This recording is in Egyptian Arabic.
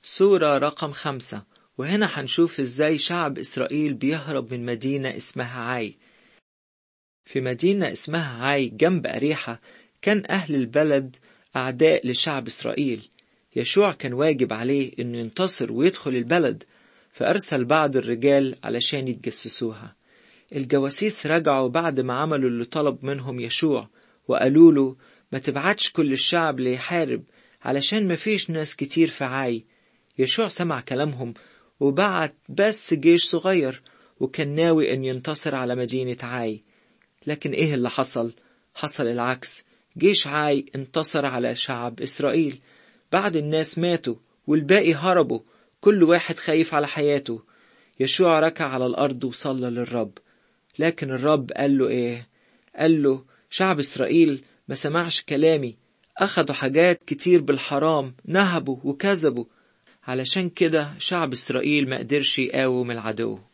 صورة رقم خمسة وهنا هنشوف ازاي شعب إسرائيل بيهرب من مدينة اسمها عاي في مدينة اسمها عاي جنب أريحة كان أهل البلد أعداء لشعب إسرائيل يشوع كان واجب عليه إنه ينتصر ويدخل البلد فأرسل بعض الرجال علشان يتجسسوها الجواسيس رجعوا بعد ما عملوا اللي طلب منهم يشوع وقالوا له ما تبعتش كل الشعب ليحارب علشان مفيش ناس كتير في عاي يشوع سمع كلامهم وبعت بس جيش صغير وكان ناوي ان ينتصر على مدينة عاي لكن ايه اللي حصل؟ حصل العكس جيش عاي انتصر على شعب إسرائيل بعد الناس ماتوا والباقي هربوا كل واحد خايف على حياته يشوع ركع على الأرض وصلى للرب لكن الرب قال له إيه؟ قال له شعب إسرائيل ما سمعش كلامي أخدوا حاجات كتير بالحرام نهبوا وكذبوا علشان كده شعب إسرائيل ما قدرش يقاوم العدو